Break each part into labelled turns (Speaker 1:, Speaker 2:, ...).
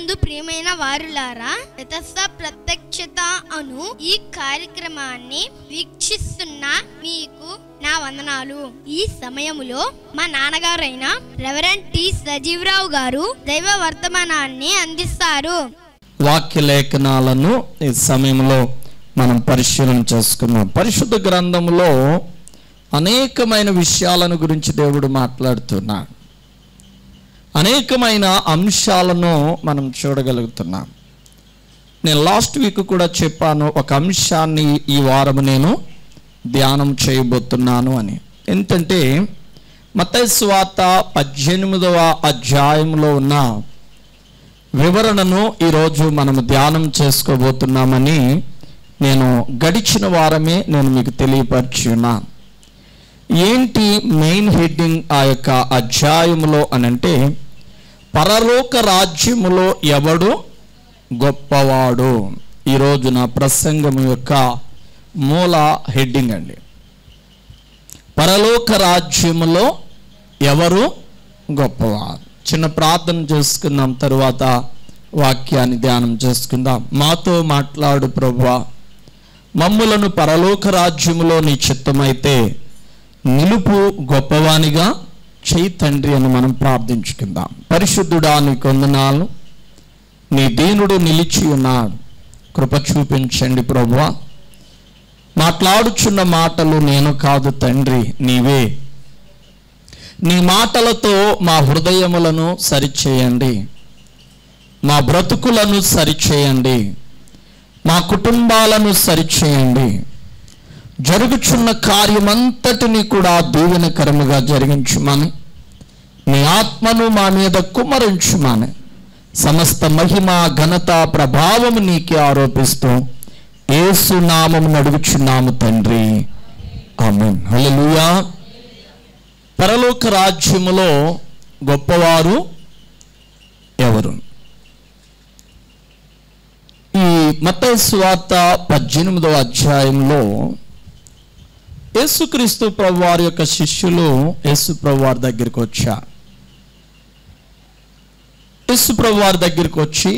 Speaker 1: నందు ప్రియమైన వారులారా యథస్థ ప్రత్యక్షత అను ఈ కార్యక్రమాన్ని వీక్షిస్తున్న మీకు నా వందనాలు ఈ సమయములో మా నాన్నగారైన రెవరెంట్ టి సజీవరావు గారు దైవ వర్తమానాన్ని అందిస్తారు
Speaker 2: వాక్య లేఖనాలను ఈ సమయంలో మనం పరిశీలన చేసుకున్నాం పరిశుద్ధ గ్రంథంలో అనేకమైన విషయాలను గురించి దేవుడు మాట్లాడుతున్నాడు అనేకమైన అంశాలను మనం చూడగలుగుతున్నాం నేను లాస్ట్ వీక్ కూడా చెప్పాను ఒక అంశాన్ని ఈ వారం నేను ధ్యానం చేయబోతున్నాను అని ఏంటంటే మత్తయి స్వాత పద్దెనిమిదవ అధ్యాయంలో ఉన్న వివరణను ఈరోజు మనం ధ్యానం చేసుకోబోతున్నామని నేను గడిచిన వారమే నేను మీకు తెలియపరిచున్నా ఏంటి మెయిన్ హెడ్డింగ్ ఆ యొక్క అధ్యాయములో అనంటే పరలోక రాజ్యములో ఎవడు గొప్పవాడు ఈరోజు నా ప్రసంగం యొక్క మూల హెడ్డింగ్ అండి పరలోక రాజ్యములో ఎవరు గొప్పవారు చిన్న ప్రార్థన చేసుకుందాం తరువాత వాక్యాన్ని ధ్యానం చేసుకుందాం మాతో మాట్లాడు ప్రభువా మమ్ములను పరలోక రాజ్యములో నీ చిత్తమైతే నిలుపు గొప్పవానిగా చేయి తండ్రి అని మనం ప్రార్థించుకుందాం పరిశుద్ధుడా నీ కొందనాలు నీ దీనుడు నిలిచి ఉన్నాడు కృప చూపించండి ప్రభువా మాట్లాడుచున్న మాటలు నేను కాదు తండ్రి నీవే నీ మాటలతో మా హృదయములను సరిచేయండి మా బ్రతుకులను సరిచేయండి మా కుటుంబాలను సరిచేయండి జరుగుచున్న కార్యమంతటిని కూడా దీవెనకరముగా జరిగించుమని నీ ఆత్మను మా మీద కుమరించుమని సమస్త మహిమ ఘనత ప్రభావము నీకే ఆరోపిస్తూ ఏసు నామము నడుగుచున్నాము తండ్రి ఆమెన్ హల్లెలూయా పరలోక రాజ్యములో గొప్పవారు ఎవరు ఈ మత్తయి సువార్త పద్దెనిమిదవ అధ్యాయంలో యేసుక్రీస్తు ప్రభు వారి యొక్క శిష్యులు యేసు ప్రభు వారి దగ్గరికి వచ్చా యేసు ప్రభు వారి దగ్గరికి వచ్చి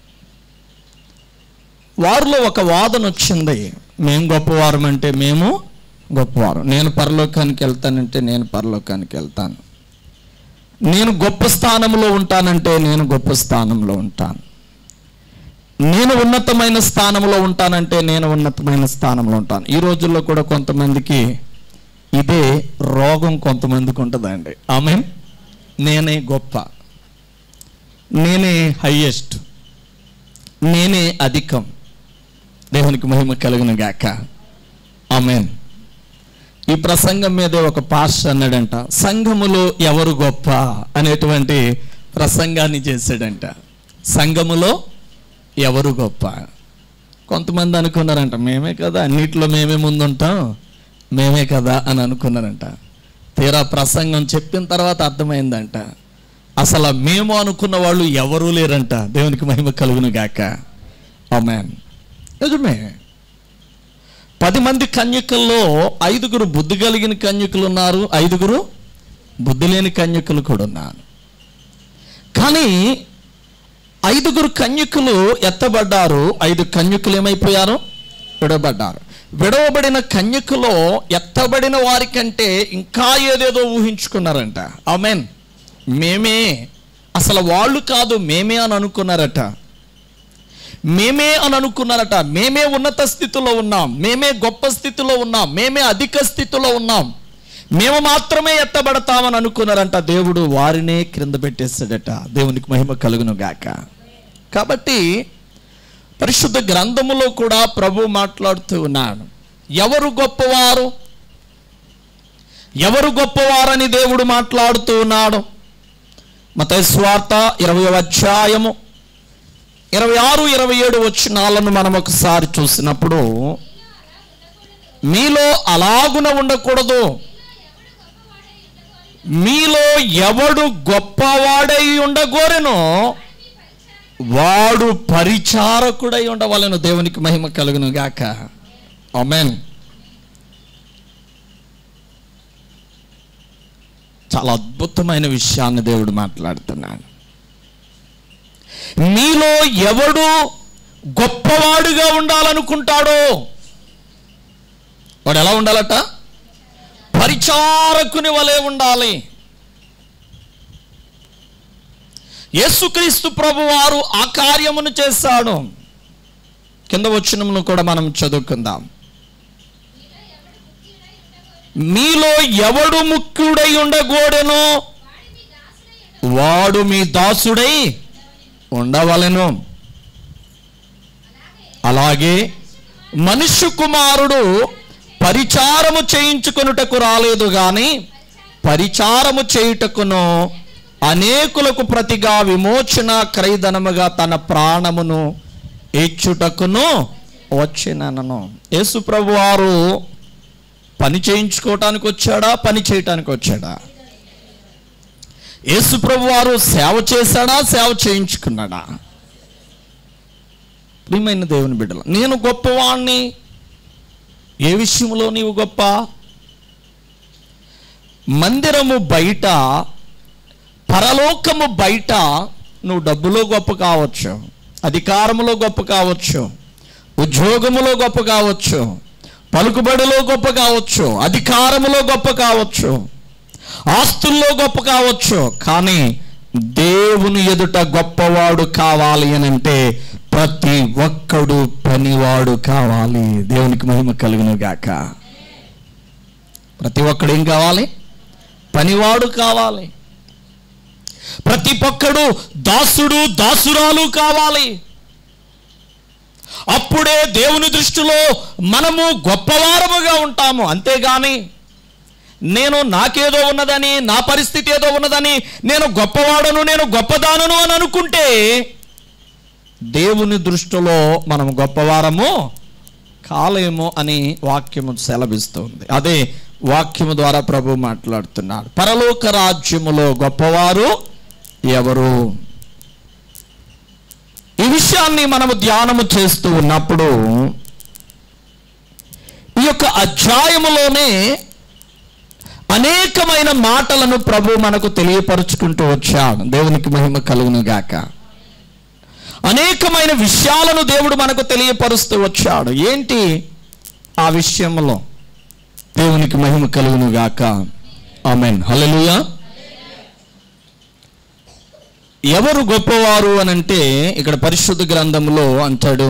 Speaker 2: వారిలో ఒక వాదన వచ్చింది మేము గొప్పవారం అంటే మేము గొప్పవారు నేను పరలోకానికి వెళ్తానంటే నేను పరలోకానికి వెళ్తాను నేను గొప్ప స్థానంలో ఉంటానంటే నేను గొప్ప స్థానంలో ఉంటాను నేను ఉన్నతమైన స్థానంలో ఉంటానంటే నేను ఉన్నతమైన స్థానంలో ఉంటాను ఈ రోజుల్లో కూడా కొంతమందికి ఇదే రోగం కొంతమందికి ఉంటుందండి ఆమె నేనే గొప్ప నేనే హయ్యెస్ట్ నేనే అధికం దేవునికి మహిమ కలుగును గాక ఆమెన్ ఈ ప్రసంగం మీదే ఒక పాస్టర్ అన్నాడంట సంఘములో ఎవరు గొప్ప అనేటువంటి ప్రసంగాన్ని చేశాడంట సంఘములో ఎవరు గొప్ప కొంతమంది అనుకున్నారంట మేమే కదా అన్నిట్లో మేమే ముందుంటాం మేమే కదా అని అనుకున్నారంట తీరా ప్రసంగం చెప్పిన తర్వాత అర్థమైందంట అసలు ఆ మేము అనుకున్న వాళ్ళు ఎవరూ లేరంట దేవునికి మహిమ కలుగును గాక ఆమెన్ నిజమే పది మంది కన్యకల్లో ఐదుగురు బుద్ధి కలిగిన కన్యకులు ఉన్నారు ఐదుగురు బుద్ధి లేని కన్యకులు కూడా ఉన్నారు కానీ ఐదుగురు కన్యకులు ఎత్తబడ్డారు ఐదు కన్యకులు ఏమైపోయారు విడవబడ్డారు విడవబడిన కన్యకులో ఎత్తబడిన వారికంటే ఇంకా ఏదేదో ఊహించుకున్నారంట ఆమెన్ మేమే అసలు వాళ్ళు కాదు మేమే అని అనుకున్నారట మేమే అని అనుకున్నారట మేమే ఉన్నత స్థితిలో ఉన్నాం మేమే గొప్ప స్థితిలో ఉన్నాం మేమే అధిక స్థితిలో ఉన్నాం మేము మాత్రమే ఎత్తబడతామని అనుకున్నారంట దేవుడు వారినే క్రింద పెట్టేశాడట దేవునికి మహిమ కలుగును గాక కాబట్టి పరిశుద్ధ గ్రంథములో కూడా ప్రభు మాట్లాడుతూ ఉన్నాడు ఎవరు గొప్పవారు ఎవరు గొప్పవారని దేవుడు మాట్లాడుతూ ఉన్నాడు మత స్వార్త ఇరవై అధ్యాయము ఇరవై ఆరు ఇరవై ఏడు వచ్చినాలను మనం ఒకసారి చూసినప్పుడు మీలో అలాగున ఉండకూడదు మీలో ఎవడు గొప్పవాడై ఉండగోరెనో వాడు పరిచారకుడై ఉండవలను దేవునికి మహిమ కలుగును గాక ఆమెన్ చాలా అద్భుతమైన విషయాన్ని దేవుడు మాట్లాడుతున్నాడు మీలో ఎవడు గొప్పవాడుగా ఉండాలనుకుంటాడో వాడు ఎలా ఉండాలట పరిచారకుని వలె ఉండాలి యేసుక్రీస్తు ప్రభు వారు ఆ కార్యమును చేశాడు కింద వచ్చినమును కూడా మనం చదువుకుందాం మీలో ఎవడు ముఖ్యుడై ఉండగోడెనో వాడు మీ దాసుడై ఉండవలెను అలాగే మనుష్య కుమారుడు పరిచారము చేయించుకొనుటకు రాలేదు గాని పరిచారము చేయుటకును అనేకులకు ప్రతిగా విమోచన క్రైదనముగా తన ప్రాణమును ఇచ్చుటకును వచ్చినను యేసు ప్రభు వారు పని చేయించుకోవటానికి వచ్చాడా పని చేయటానికి వచ్చాడా యేసు ప్రభు వారు సేవ చేశాడా సేవ చేయించుకున్నాడా ప్రియమైన దేవుని బిడ్డలు నేను గొప్పవాణ్ణి ఏ విషయంలో నీవు గొప్ప మందిరము బయట పరలోకము బయట నువ్వు డబ్బులో గొప్ప కావచ్చు అధికారములో గొప్ప కావచ్చు ఉద్యోగములో గొప్ప కావచ్చు పలుకుబడిలో గొప్ప కావచ్చు అధికారములో గొప్ప కావచ్చు ఆస్తుల్లో గొప్ప కావచ్చు కానీ దేవుని ఎదుట గొప్పవాడు కావాలి అని అంటే ప్రతి ఒక్కడు పనివాడు కావాలి దేవునికి మహిమ కలుగును గాక ప్రతి ఒక్కడు ఏం కావాలి పనివాడు కావాలి ప్రతి ఒక్కడు దాసుడు దాసురాలు కావాలి అప్పుడే దేవుని దృష్టిలో మనము గొప్పవారముగా ఉంటాము అంతేగాని నేను నాకేదో ఉన్నదని నా పరిస్థితి ఏదో ఉన్నదని నేను గొప్పవాడను నేను గొప్పదానను అని అనుకుంటే దేవుని దృష్టిలో మనం గొప్పవారము కాలేమో అని వాక్యము సెలవిస్తుంది అదే వాక్యము ద్వారా ప్రభు మాట్లాడుతున్నాడు పరలోక రాజ్యములో గొప్పవారు ఎవరు ఈ విషయాన్ని మనము ధ్యానము చేస్తూ ఉన్నప్పుడు ఈ యొక్క అధ్యాయములోనే అనేకమైన మాటలను ప్రభు మనకు తెలియపరుచుకుంటూ వచ్చాడు దేవునికి మహిమ కలుగును గాక అనేకమైన విషయాలను దేవుడు మనకు తెలియపరుస్తూ వచ్చాడు ఏంటి ఆ విషయంలో దేవునికి మహిమ కలుగును గాక ఆమెన్ హల్లెలూయా ఎవరు గొప్పవారు అని అంటే ఇక్కడ పరిశుద్ధ గ్రంథంలో అంటాడు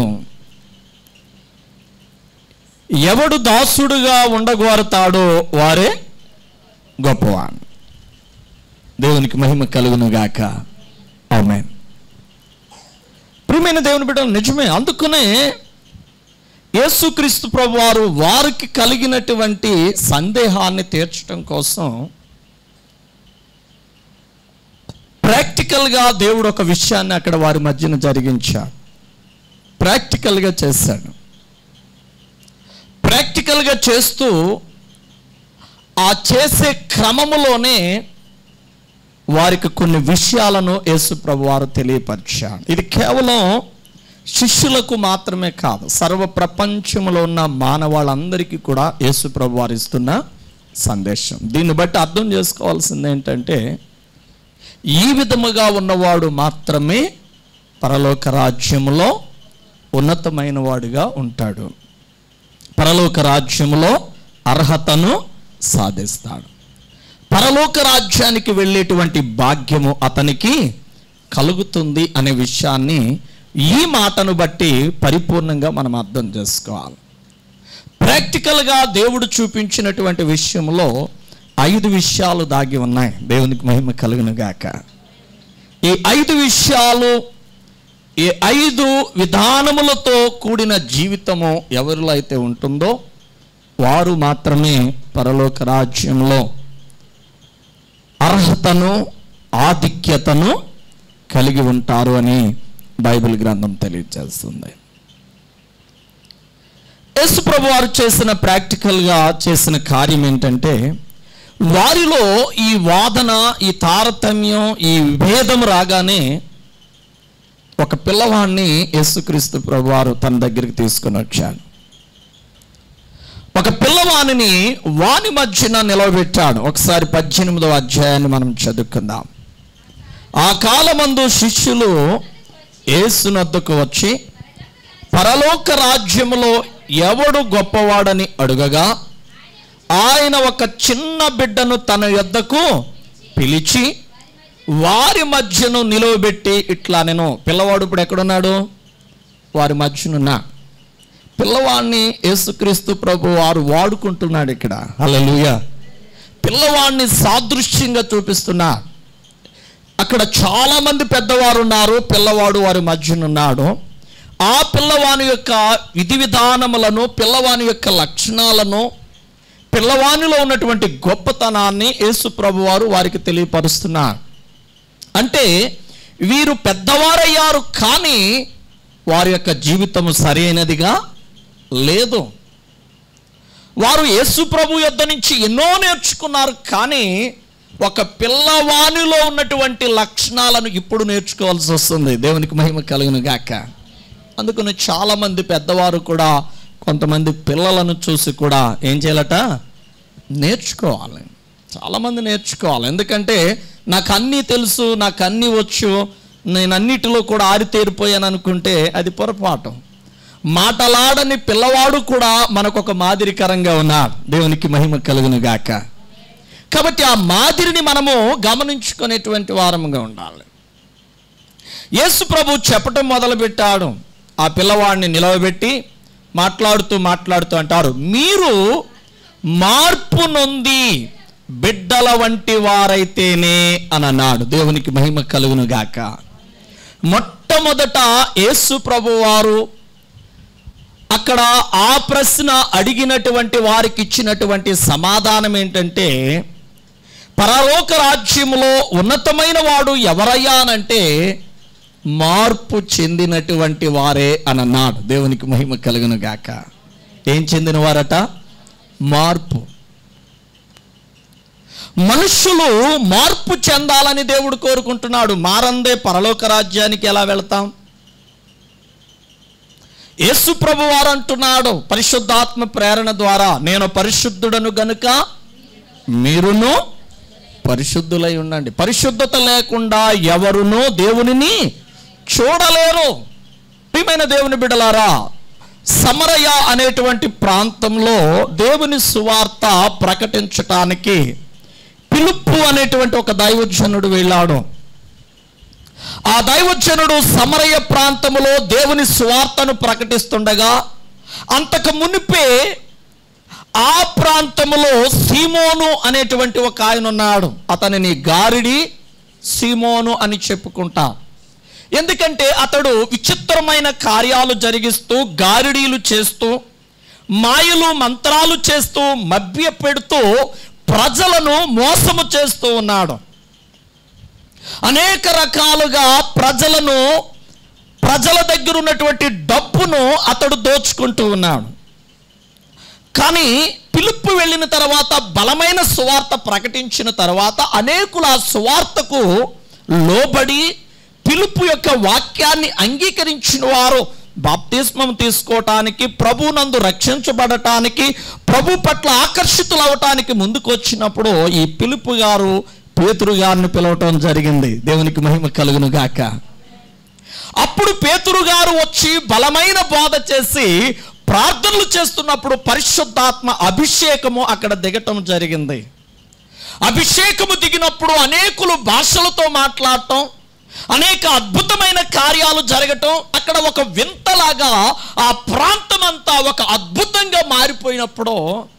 Speaker 2: ఎవడు దాసుడుగా ఉండగోరతాడో వారే గొప్పవాడు దేవునికి మహిమ కలుగును గాక ఆమెన్ ప్రియమైన దేవుని బిడ్డలు నిజమే అందుకనే యేసుక్రీస్తు ప్రభు వారు వారికి కలిగినటువంటి సందేహాన్ని తీర్చడం కోసం ప్రాక్టికల్గా దేవుడు ఒక విషయాన్ని అక్కడ వారి మధ్యన జరిగించాడు ప్రాక్టికల్గా చేశాడు ప్రాక్టికల్గా చేస్తూ ఆ చేసే క్రమములోనే వారికి కొన్ని విషయాలను యేసు ప్రభు వారు తెలియపరిచాడు ఇది కేవలం శిష్యులకు మాత్రమే కాదు సర్వ ప్రపంచంలో ఉన్న మానవాళ్ళందరికీ కూడా యేసు ప్రభు వారు ఇస్తున్న సందేశం దీన్ని బట్టి అర్థం చేసుకోవాల్సింది ఏంటంటే ఈ విధముగా ఉన్నవాడు మాత్రమే పరలోక రాజ్యములో ఉన్నతమైన వాడిగా ఉంటాడు పరలోక రాజ్యములో అర్హతను సాధిస్తాడు పరలోక రాజ్యానికి వెళ్ళేటువంటి భాగ్యము అతనికి కలుగుతుంది అనే విషయాన్ని ఈ మాటను బట్టి పరిపూర్ణంగా మనం అర్థం చేసుకోవాలి ప్రాక్టికల్గా దేవుడు చూపించినటువంటి విషయంలో ఐదు విషయాలు దాగి ఉన్నాయి దేవునికి మహిమ కలుగును గాక ఈ ఐదు విషయాలు ఈ ఐదు విధానములతో కూడిన జీవితము ఎవరిలో అయితే ఉంటుందో వారు మాత్రమే పరలోక రాజ్యంలో అర్హతను ఆధిక్యతను కలిగి ఉంటారు అని బైబిల్ గ్రంథం తెలియజేస్తుంది యేసు ప్రభు వారు చేసిన ప్రాక్టికల్గా చేసిన కార్యం ఏంటంటే వారిలో ఈ వాదన ఈ తారతమ్యం ఈ విభేదం రాగానే ఒక పిల్లవాడిని యేసుక్రీస్తు ప్రభు వారు తన దగ్గరికి తీసుకుని వచ్చాడు ఒక పిల్లవాణిని వాని మధ్యన నిలవబెట్టాడు ఒకసారి పద్దెనిమిదవ అధ్యాయాన్ని మనం చదువుకుందాం ఆ కాలమందు శిష్యులు ఏసునద్దకు వచ్చి పరలోక రాజ్యములో ఎవడు గొప్పవాడని అడుగగా ఆయన ఒక చిన్న బిడ్డను తన యొద్దకు పిలిచి వారి మధ్యను నిలువబెట్టి ఇట్లా నేను పిల్లవాడు ఇప్పుడు ఎక్కడున్నాడు వారి మధ్యనున్నా పిల్లవాడిని యేసుక్రీస్తు ప్రభు వారు వాడుకుంటున్నాడు ఇక్కడ హల్లెలూయా పిల్లవాడిని సాదృశ్యంగా చూపిస్తున్నా అక్కడ చాలా మంది పెద్దవారు ఉన్నారు పిల్లవాడు వారి మధ్యనున్నాడు ఆ పిల్లవాని యొక్క విధి విధానములను పిల్లవాని యొక్క లక్షణాలను పిల్లవానిలో ఉన్నటువంటి గొప్పతనాన్ని యేసు ప్రభు వారు వారికి తెలియపరుస్తున్నారు అంటే వీరు పెద్దవారయ్యారు కానీ వారి యొక్క జీవితము సరైనదిగా లేదు వారు యేసు ప్రభు యొద్ద నుంచి ఎన్నో నేర్చుకున్నారు కానీ ఒక పిల్లవానిలో ఉన్నటువంటి లక్షణాలను ఇప్పుడు నేర్చుకోవాల్సి వస్తుంది దేవునికి మహిమ కలుగును గాక అందుకని చాలామంది పెద్దవారు కూడా కొంతమంది పిల్లలను చూసి కూడా ఏం చేయాలట నేర్చుకోవాలి చాలామంది నేర్చుకోవాలి ఎందుకంటే నాకు అన్నీ తెలుసు నాకు అన్నీ వచ్చు నేను అన్నిటిలో కూడా ఆరితేరిపోయాను అనుకుంటే అది పొరపాటు మాటలాడని పిల్లవాడు కూడా మనకు ఒక మాదిరికరంగా ఉన్నాడు దేవునికి మహిమ కలుగును గాక కాబట్టి ఆ మాదిరిని మనము గమనించుకునేటువంటి వారముగా ఉండాలి యేసు ప్రభు చెప్పటం మొదలుపెట్టాడు ఆ పిల్లవాడిని నిలవబెట్టి మాట్లాడుతూ మాట్లాడుతూ అంటారు మీరు మార్పు నొంది బిడ్డల వంటి వారైతేనే అని అన్నాడు దేవునికి మహిమ కలుగును గాక మొట్టమొదట యేసు ప్రభు వారు అక్కడ ఆ ప్రశ్న అడిగినటువంటి వారికి ఇచ్చినటువంటి సమాధానం ఏంటంటే పరలోక రాజ్యములో ఉన్నతమైన వాడు ఎవరయ్యా అనంటే మార్పు చెందినటువంటి వారే అని అన్నాడు దేవునికి మహిమ కలుగును గాక ఏం చెందిన వారట మార్పు మనుషులు మార్పు చెందాలని దేవుడు కోరుకుంటున్నాడు మారందే పరలోక రాజ్యానికి ఎలా వెళ్తాం యేసు ప్రభు వారు అంటున్నాడు పరిశుద్ధాత్మ ప్రేరణ ద్వారా నేను పరిశుద్ధుడను గనుక మీరును పరిశుద్ధులై ఉండండి పరిశుద్ధత లేకుండా ఎవరునూ దేవునిని చూడలేరు ప్రియమైన దేవుని బిడలారా సమరయ అనేటువంటి ప్రాంతంలో దేవుని సువార్త ప్రకటించటానికి పిలుపు అనేటువంటి ఒక దైవజనుడు వెళ్ళాడు ఆ దైవజనుడు సమరయ ప్రాంతములో దేవుని సువార్తను ప్రకటిస్తుండగా అంతకు మునిపే ఆ ప్రాంతములో సీమోను అనేటువంటి ఒక ఆయన ఉన్నాడు అతనిని గారిడి సీమోను అని చెప్పుకుంటా ఎందుకంటే అతడు విచిత్రమైన కార్యాలు జరిగిస్తూ గారిడీలు చేస్తూ మాయలు మంత్రాలు చేస్తూ మభ్య పెడుతూ ప్రజలను మోసము చేస్తూ ఉన్నాడు అనేక రకాలుగా ప్రజలను ప్రజల దగ్గర ఉన్నటువంటి డబ్బును అతడు దోచుకుంటూ ఉన్నాడు కానీ పిలుపు వెళ్ళిన తర్వాత బలమైన సువార్త ప్రకటించిన తర్వాత అనేకులు ఆ సువార్తకు లోబడి పిలుపు యొక్క వాక్యాన్ని అంగీకరించిన వారు బాప్తిస్మం తీసుకోవటానికి ప్రభునందు రక్షించబడటానికి ప్రభు పట్ల ఆకర్షితులు అవటానికి ముందుకు వచ్చినప్పుడు ఈ పిలుపు గారు పేతురు గారిని పిలవటం జరిగింది దేవునికి మహిమ కలుగును గాక అప్పుడు పేతురు గారు వచ్చి బలమైన బోధ చేసి ప్రార్థనలు చేస్తున్నప్పుడు పరిశుద్ధాత్మ అభిషేకము అక్కడ దిగటం జరిగింది అభిషేకము దిగినప్పుడు అనేకులు భాషలతో మాట్లాడటం అనేక అద్భుతమైన కార్యాలు జరగటం అక్కడ ఒక వింతలాగా ఆ ప్రాంతం అంతా ఒక అద్భుతంగా మారిపోయినప్పుడు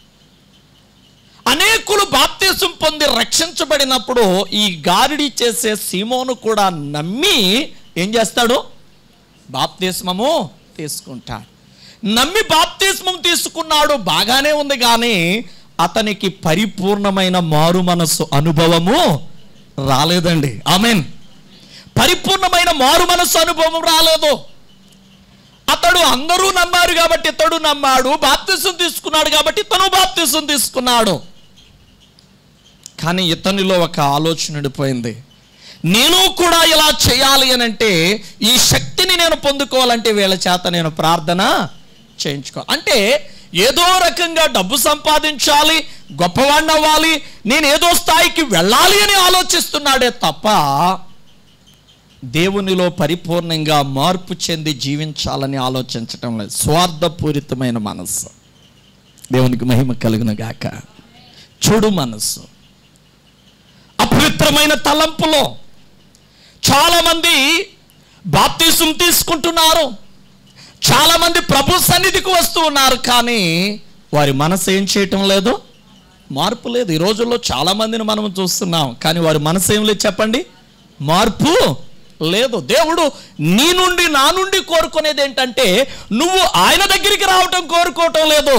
Speaker 2: అనేకులు బాప్తీసం పొంది రక్షించబడినప్పుడు ఈ గారిడి చేసే సీమోను కూడా నమ్మి ఏం చేస్తాడు బాప్తిస్మము తీసుకుంటాడు నమ్మి బాప్తిస్మం తీసుకున్నాడు బాగానే ఉంది కానీ అతనికి పరిపూర్ణమైన మారు మనస్సు అనుభవము రాలేదండి ఆమెన్ పరిపూర్ణమైన మారు మనస్సు అనుభవం రాలేదు అతడు అందరూ నమ్మారు కాబట్టి ఇతడు నమ్మాడు బాప్తిసం తీసుకున్నాడు కాబట్టి ఇతను బాప్తిసం తీసుకున్నాడు కానీ ఇతనిలో ఒక ఆలోచన ఉండిపోయింది నేను కూడా ఇలా చేయాలి అని అంటే ఈ శక్తిని నేను పొందుకోవాలంటే వీళ్ళ చేత నేను ప్రార్థన చేయించుకో అంటే ఏదో రకంగా డబ్బు సంపాదించాలి గొప్పవాడిని అవ్వాలి నేను ఏదో స్థాయికి వెళ్ళాలి అని ఆలోచిస్తున్నాడే తప్ప దేవునిలో పరిపూర్ణంగా మార్పు చెంది జీవించాలని ఆలోచించటం లేదు స్వార్థపూరితమైన మనస్సు దేవునికి మహిమ కలుగును గాక చెడు మనస్సు అపవిత్రమైన తలంపులో చాలామంది బాప్తీసం తీసుకుంటున్నారు చాలామంది ప్రభు సన్నిధికి వస్తూ ఉన్నారు కానీ వారి మనసు ఏం చేయటం లేదు మార్పు లేదు ఈ రోజుల్లో చాలా మందిని మనం చూస్తున్నాం కానీ వారి మనసు ఏం లేదు చెప్పండి మార్పు లేదు దేవుడు నీ నుండి నా నుండి కోరుకునేది ఏంటంటే నువ్వు ఆయన దగ్గరికి రావటం కోరుకోవటం లేదు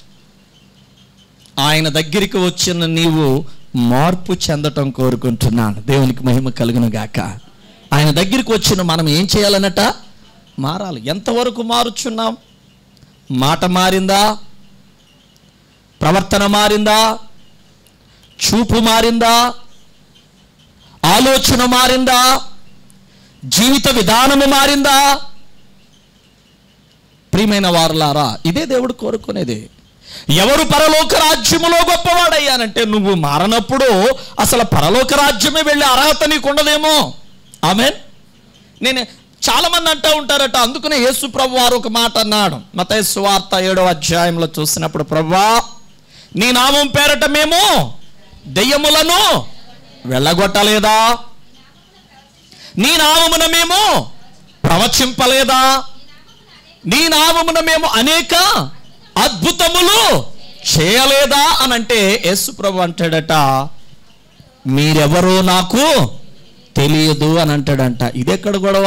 Speaker 2: ఆయన దగ్గరికి వచ్చిన నీవు మార్పు చెందటం కోరుకుంటున్నాను దేవునికి మహిమ కలుగును గాక ఆయన దగ్గరికి వచ్చిన మనం ఏం చేయాలన్నట మారాలి ఎంతవరకు మారుచున్నాం మాట మారిందా ప్రవర్తన మారిందా చూపు మారిందా ఆలోచన మారిందా జీవిత విధానము మారిందా ప్రియమైన వారులారా ఇదే దేవుడు కోరుకునేది ఎవరు పరలోక రాజ్యములో గొప్పవాడయ్యానంటే నువ్వు మారనప్పుడు అసలు పరలోక రాజ్యమే వెళ్ళే అర్హత నీకు ఉండదేమో ఆమె నేను చాలా మంది అంటూ ఉంటారట అందుకనే యేసు ప్రభు వారు ఒక మాట అన్నాడు మత వార్త ఏడో అధ్యాయంలో చూసినప్పుడు ప్రభా నీ నామం పేరట మేము దెయ్యములను వెళ్ళగొట్టలేదా నీ నామమున మేము ప్రవచింపలేదా నీ నామమున మేము అనేక అద్భుతములు చేయలేదా అని అంటే యేసు ప్రభు అంటాడట మీరెవరో నాకు తెలియదు అని అంటాడంట ఇదెక్కడ గొడవ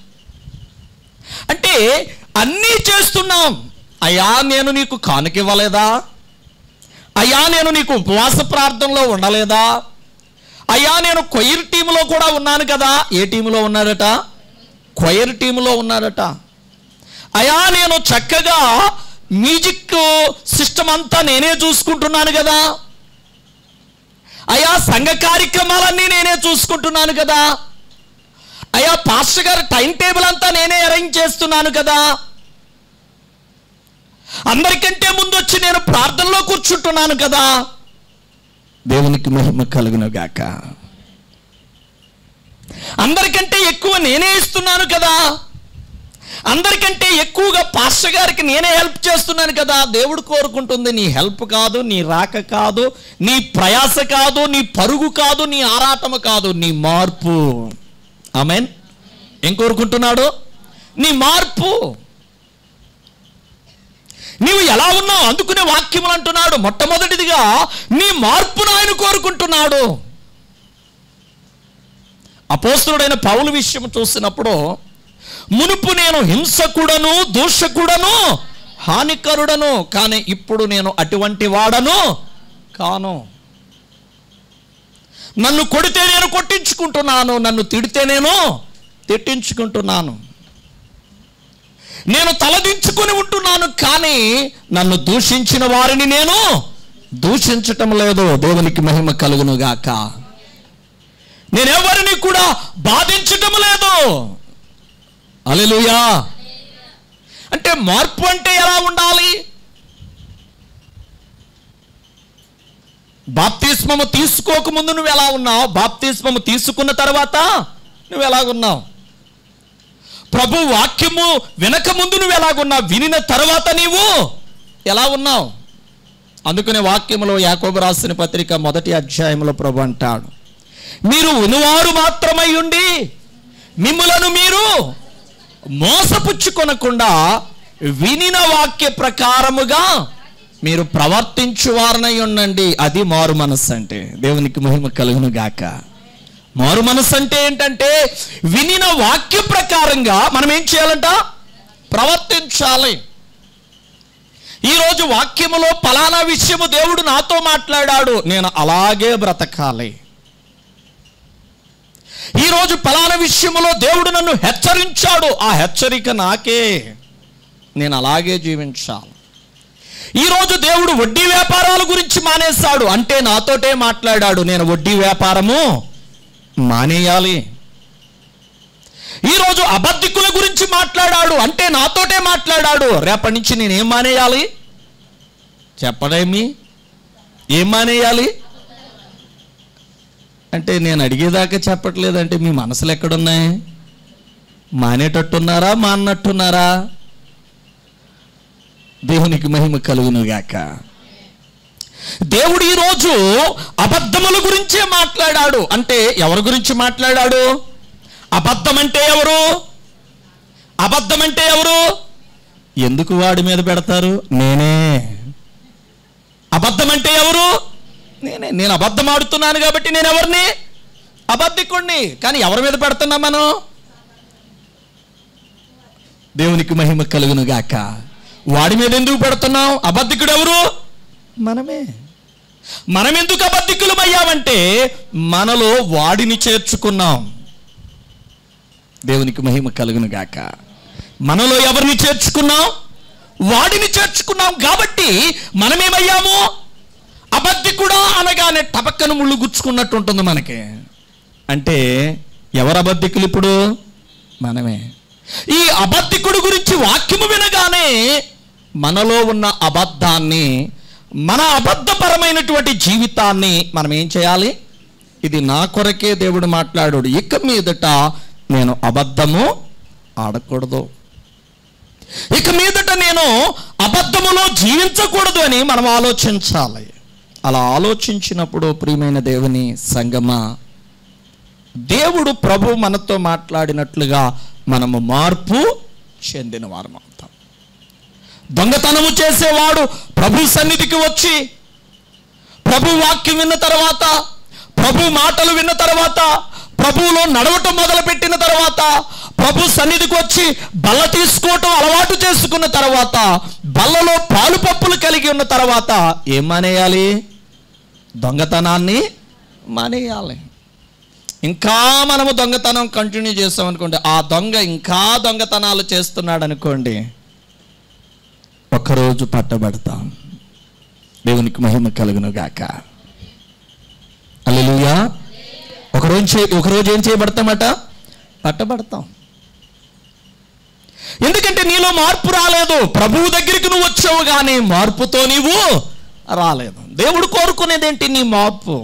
Speaker 2: అంటే అన్నీ చేస్తున్నాం అయ్యా నేను నీకు కానుకివ్వలేదా అయ్యా నేను నీకు ఉపవాస ప్రార్థనలో ఉండలేదా అయ్యా నేను కొయిర్ టీంలో కూడా ఉన్నాను కదా ఏ టీంలో ఉన్నాడట కొయిర్ టీంలో ఉన్నాడట అయ్యా నేను చక్కగా మ్యూజిక్ సిస్టమ్ అంతా నేనే చూసుకుంటున్నాను కదా అయ్యా సంఘ కార్యక్రమాలన్నీ నేనే చూసుకుంటున్నాను కదా అయ్యా పాస్టర్ గారి టైం టేబుల్ అంతా నేనే అరేంజ్ చేస్తున్నాను కదా అందరికంటే ముందు వచ్చి నేను ప్రార్థనలో కూర్చుంటున్నాను కదా దేవునికి మహిమ కలుగును గాక అందరికంటే ఎక్కువ నేనే ఇస్తున్నాను కదా అందరికంటే ఎక్కువగా పాస్టర్ గారికి నేనే హెల్ప్ చేస్తున్నాను కదా దేవుడు కోరుకుంటుంది నీ హెల్ప్ కాదు నీ రాక కాదు నీ ప్రయాస కాదు నీ పరుగు కాదు నీ ఆరాటము కాదు నీ మార్పు ఆమెన్ ఏం కోరుకుంటున్నాడు నీ మార్పు నీవు ఎలా ఉన్నావు అందుకునే వాక్యములు అంటున్నాడు మొట్టమొదటిదిగా నీ మార్పును ఆయన కోరుకుంటున్నాడు అపోస్తుడైన పౌలు విషయం చూసినప్పుడు మునుపు నేను హింసకుడను దూషకుడను హానికరుడను కానీ ఇప్పుడు నేను అటువంటి వాడను కాను నన్ను కొడితే నేను కొట్టించుకుంటున్నాను నన్ను తిడితే నేను తిట్టించుకుంటున్నాను నేను తలదించుకొని ఉంటున్నాను కానీ నన్ను దూషించిన వారిని నేను దూషించటం లేదు దేవునికి మహిమ కలుగును గాక నేనెవరిని కూడా బాధించటం లేదు అలెలుయా అంటే మార్పు అంటే ఎలా ఉండాలి బాప్తిస్మము తీసుకోకముందు నువ్వు ఎలా ఉన్నావు బాప్తిస్మము తీసుకున్న తర్వాత నువ్వు ఎలాగున్నావు ప్రభు వాక్యము వినక ముందు నువ్వు ఎలాగున్నావు వినిన తర్వాత నీవు ఎలా ఉన్నావు అందుకనే వాక్యములో యాకోబు రాసిన పత్రిక మొదటి అధ్యాయంలో ప్రభు అంటాడు మీరు ఉనువారు మాత్రమై ఉండి మిమ్ములను మీరు మోసపుచ్చుకొనకుండా వినిన వాక్య ప్రకారముగా మీరు ప్రవర్తించువారనై ఉండండి అది మారు మనస్సు అంటే దేవునికి మహిమ కలుగును గాక మారు మనస్సు అంటే ఏంటంటే వినిన వాక్య ప్రకారంగా మనం ఏం చేయాలంట ప్రవర్తించాలి ఈరోజు వాక్యములో ఫలానా విషయము దేవుడు నాతో మాట్లాడాడు నేను అలాగే బ్రతకాలి ఈరోజు ఫలానా విషయములో దేవుడు నన్ను హెచ్చరించాడు ఆ హెచ్చరిక నాకే నేను అలాగే జీవించాలి ఈరోజు దేవుడు వడ్డీ వ్యాపారాల గురించి మానేశాడు అంటే నాతోటే మాట్లాడాడు నేను వడ్డీ వ్యాపారము మానేయాలి ఈరోజు అబద్ధికుల గురించి మాట్లాడాడు అంటే నాతోటే మాట్లాడాడు రేపటి నుంచి నేనేం మానేయాలి చెప్పడేమి ఏం మానేయాలి అంటే నేను అడిగేదాకా చెప్పట్లేదంటే మీ మనసులు ఎక్కడున్నాయి మానేటట్టున్నారా మాన్నట్టున్నారా దేవునికి మహిమ కలుగునుగాక దేవుడు ఈరోజు అబద్ధముల గురించే మాట్లాడాడు అంటే ఎవరి గురించి మాట్లాడాడు అబద్ధం అంటే ఎవరు అబద్ధం అంటే ఎవరు ఎందుకు వాడి మీద పెడతారు నేనే అబద్ధం అంటే ఎవరు నేనే నేను అబద్ధం ఆడుతున్నాను కాబట్టి నేను ఎవరిని అబద్ధికుణ్ణి కానీ ఎవరి మీద పెడుతున్నాం మనం దేవునికి మహిమ కలుగును గాక వాడి మీద ఎందుకు పెడుతున్నాం అబద్ధికుడు ఎవరు మనమే మనం ఎందుకు అబద్ధికులం అయ్యామంటే మనలో వాడిని చేర్చుకున్నాం దేవునికి మహిమ కలుగును గాక మనలో ఎవరిని చేర్చుకున్నాం వాడిని చేర్చుకున్నాం కాబట్టి మనమేమయ్యాము అబద్ధికుడా అనగానే టపక్కను ముళ్ళు గుచ్చుకున్నట్టు ఉంటుంది మనకి అంటే ఎవరు అబద్ధికులు ఇప్పుడు మనమే ఈ అబద్ధికుడు గురించి వాక్యము వినగానే మనలో ఉన్న అబద్ధాన్ని మన అబద్ధపరమైనటువంటి జీవితాన్ని మనం ఏం చేయాలి ఇది నా కొరకే దేవుడు మాట్లాడాడు ఇక మీదట నేను అబద్ధము ఆడకూడదు ఇక మీదట నేను అబద్ధములో జీవించకూడదు అని మనం ఆలోచించాలి అలా ఆలోచించినప్పుడు ప్రియమైన దేవుని సంగమా దేవుడు ప్రభు మనతో మాట్లాడినట్లుగా మనము మార్పు చెందిన వారం అవుతాం దొంగతనము చేసేవాడు ప్రభు సన్నిధికి వచ్చి ప్రభు వాక్యం విన్న తర్వాత ప్రభు మాటలు విన్న తర్వాత ప్రభువులో నడవటం మొదలుపెట్టిన తర్వాత ప్రభు సన్నిధికి వచ్చి బల్ల తీసుకోవటం అలవాటు చేసుకున్న తర్వాత బల్లలో పాలు పప్పులు కలిగి ఉన్న తర్వాత ఏం మానేయాలి దొంగతనాన్ని మానేయాలి ఇంకా మనము దొంగతనం కంటిన్యూ చేస్తాం అనుకోండి ఆ దొంగ ఇంకా దొంగతనాలు చేస్తున్నాడు అనుకోండి ఒక్కరోజు పట్టబడతాం దేవునికి మహిమ కలుగును గాక అల్లెలుయా ఒకరోజు చే ఒకరోజు ఏం చేయబడతామట పట్టబడతాం ఎందుకంటే నీలో మార్పు రాలేదు ప్రభువు దగ్గరికి నువ్వు వచ్చావు కానీ మార్పుతో నీవు రాలేదు దేవుడు కోరుకునేదేంటి నీ మార్పు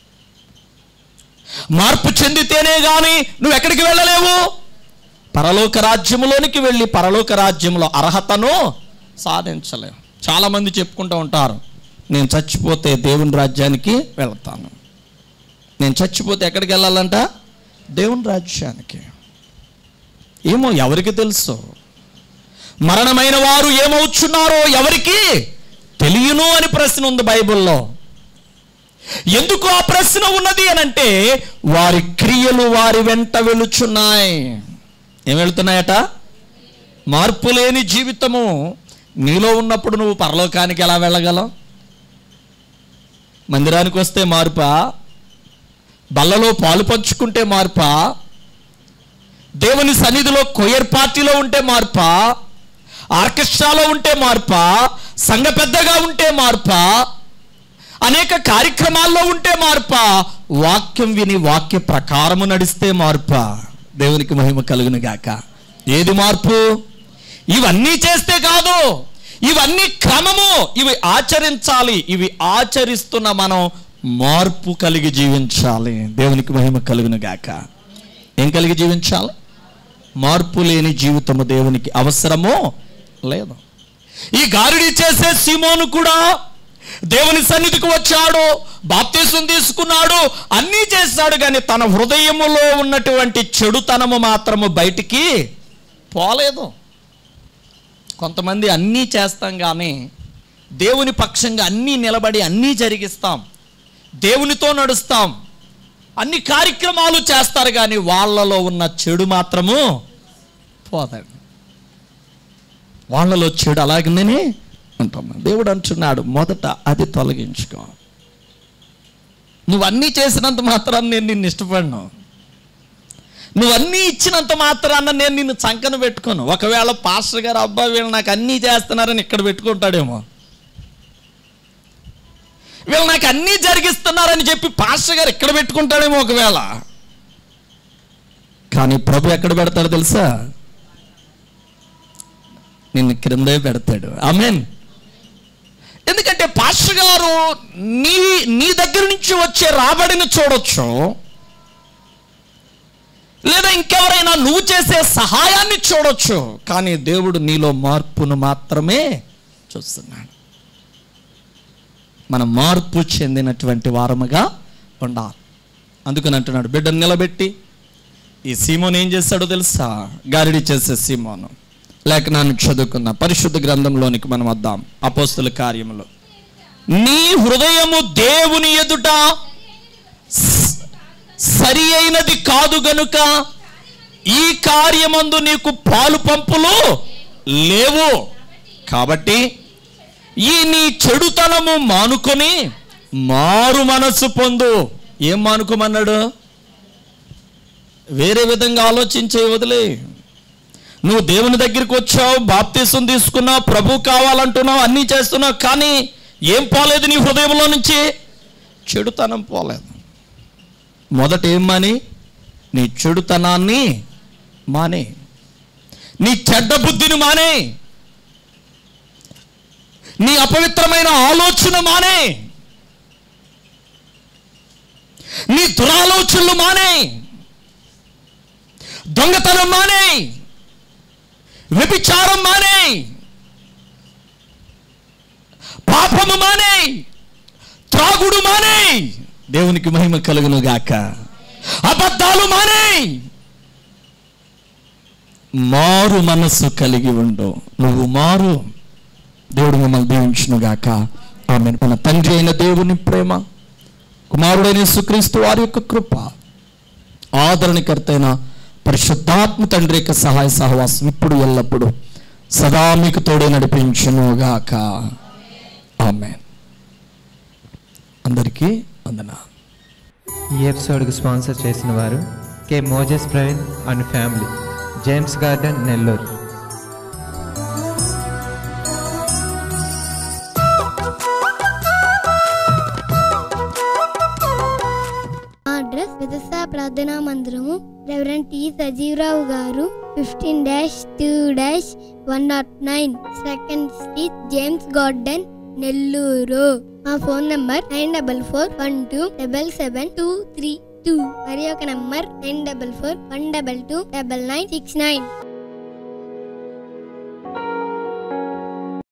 Speaker 2: మార్పు చెందితేనే గాని నువ్వు ఎక్కడికి వెళ్ళలేవు పరలోక రాజ్యములోనికి వెళ్ళి పరలోక రాజ్యంలో అర్హతను సాధించలేవు చాలా మంది చెప్పుకుంటూ ఉంటారు నేను చచ్చిపోతే దేవుని రాజ్యానికి వెళ్తాను నేను చచ్చిపోతే ఎక్కడికి వెళ్ళాలంట దేవుని రాజ్యానికి ఏమో ఎవరికి తెలుసు మరణమైన వారు ఏమవుచున్నారో ఎవరికి తెలియను అని ప్రశ్న ఉంది బైబిల్లో ఎందుకు ఆ ప్రశ్న ఉన్నది అని అంటే వారి క్రియలు వారి వెంట వెళుచున్నాయి ఏం వెళుతున్నాయట మార్పు లేని జీవితము నీలో ఉన్నప్పుడు నువ్వు పరలోకానికి ఎలా వెళ్ళగలవు మందిరానికి వస్తే మార్పా బల్లలో పాలు పంచుకుంటే మార్పా దేవుని సన్నిధిలో కొయ్యర్ పార్టీలో ఉంటే మార్పా ఆర్కెస్ట్రాలో ఉంటే మార్పా సంఘ పెద్దగా ఉంటే మార్పా అనేక కార్యక్రమాల్లో ఉంటే మార్పా వాక్యం విని వాక్య ప్రకారము నడిస్తే మార్పా దేవునికి మహిమ కలుగును గాక ఏది మార్పు ఇవన్నీ చేస్తే కాదు ఇవన్నీ క్రమము ఇవి ఆచరించాలి ఇవి ఆచరిస్తున్న మనం మార్పు కలిగి జీవించాలి దేవునికి మహిమ కలుగును గాక ఏం కలిగి జీవించాలి మార్పు లేని జీవితము దేవునికి అవసరమో లేదు ఈ గారిడి చేసే సీమోను కూడా దేవుని సన్నిధికి వచ్చాడు బాప్తీసం తీసుకున్నాడు అన్నీ చేశాడు కానీ తన హృదయములో ఉన్నటువంటి చెడుతనము మాత్రము బయటికి పోలేదు కొంతమంది అన్నీ చేస్తాం కానీ దేవుని పక్షంగా అన్నీ నిలబడి అన్నీ జరిగిస్తాం దేవునితో నడుస్తాం అన్ని కార్యక్రమాలు చేస్తారు కానీ వాళ్ళలో ఉన్న చెడు మాత్రము పోతాడు వాళ్ళలో చెడు అలాగనే ఉంటాం దేవుడు అంటున్నాడు మొదట అది తొలగించుకో నువ్వు అన్నీ చేసినంత మాత్రాన్ని నేను నిన్ను ఇష్టపడను నువ్వు అన్నీ ఇచ్చినంత మాత్రాన నేను నిన్ను చంకన పెట్టుకోను ఒకవేళ పాస్టర్ గారు అబ్బాయి వీళ్ళు నాకు అన్నీ చేస్తున్నారని ఇక్కడ పెట్టుకుంటాడేమో వీళ్ళు నాకు అన్నీ జరిగిస్తున్నారని చెప్పి పాస్టర్ గారు ఇక్కడ పెట్టుకుంటాడేమో ఒకవేళ కానీ ప్రభు ఎక్కడ పెడతాడు తెలుసా నిన్ను క్రిందే పెడతాడు ఆమెన్ ఎందుకంటే పాస్టర్ గారు నీ నీ దగ్గర నుంచి వచ్చే రాబడిని చూడొచ్చు లేదా ఇంకెవరైనా నువ్వు చేసే సహాయాన్ని చూడొచ్చు కానీ దేవుడు నీలో మార్పును మాత్రమే చూస్తున్నాడు మన మార్పు చెందినటువంటి వారముగా ఉండాలి అందుకని అంటున్నాడు బిడ్డను నిలబెట్టి ఈ సీమోన్ ఏం చేస్తాడో తెలుసా గారిడి చేసే సీమోను లేఖనాన్ని చదువుకున్న పరిశుద్ధ గ్రంథంలోనికి మనం వద్దాం అపోస్తుల కార్యములో నీ హృదయము దేవుని ఎదుట స- సరి అయినది కాదు గనుక ఈ కార్యమందు నీకు పాలు పంపులు లేవు కాబట్టి ఈ నీ చెడుతనము మానుకొని మారు మనస్సు పొందు ఏం మానుకోమన్నాడు వేరే విధంగా ఆలోచించే వదిలే నువ్వు దేవుని దగ్గరికి వచ్చావు బాప్తీసం తీసుకున్నావు ప్రభు కావాలంటున్నావు అన్నీ చేస్తున్నావు కానీ ఏం పోలేదు నీ హృదయంలో నుంచి చెడుతనం పోలేదు మొదట ఏం మాని నీ చెడుతనాన్ని మానే నీ చెడ్డ బుద్ధిని మానే నీ అపవిత్రమైన ఆలోచన మానే నీ దురాలోచనలు మానే దొంగతనం మానే వ్యభిచారం మానే పాపము మానే త్రాగుడు మానే దేవునికి మహిమ కలుగును గాక అబద్ధాలు మానే మారు మనస్సు కలిగి ఉండు నువ్వు మారు దేవుడు మిమ్మల్ని దీవించును గాక ఆమె మన తండ్రి అయిన దేవుని ప్రేమ కుమారుడైన సుక్రీస్తు వారి యొక్క కృప ఆదరణకర్త అయిన పరిశుద్ధాత్మ తండ్రి యొక్క సహాయ సహవాసం ఇప్పుడు ఎల్లప్పుడు సదా మీకు తోడే నడిపించును గాక ఆమె అందరికీ అందనా
Speaker 3: ఈ ఎపిసోడ్కి స్పాన్సర్ చేసిన వారు K Moses Praveen and family James garden Nellore
Speaker 4: మా అడ్రస్ విదసా ప్రార్థనా మందిరము reverend T Sajeevarao garu fifteen dash two dash one not nine second street James garden Nellore మా phone number nine double four one two double seven two three two మరి ఒక number nine double four one double two double nine six nine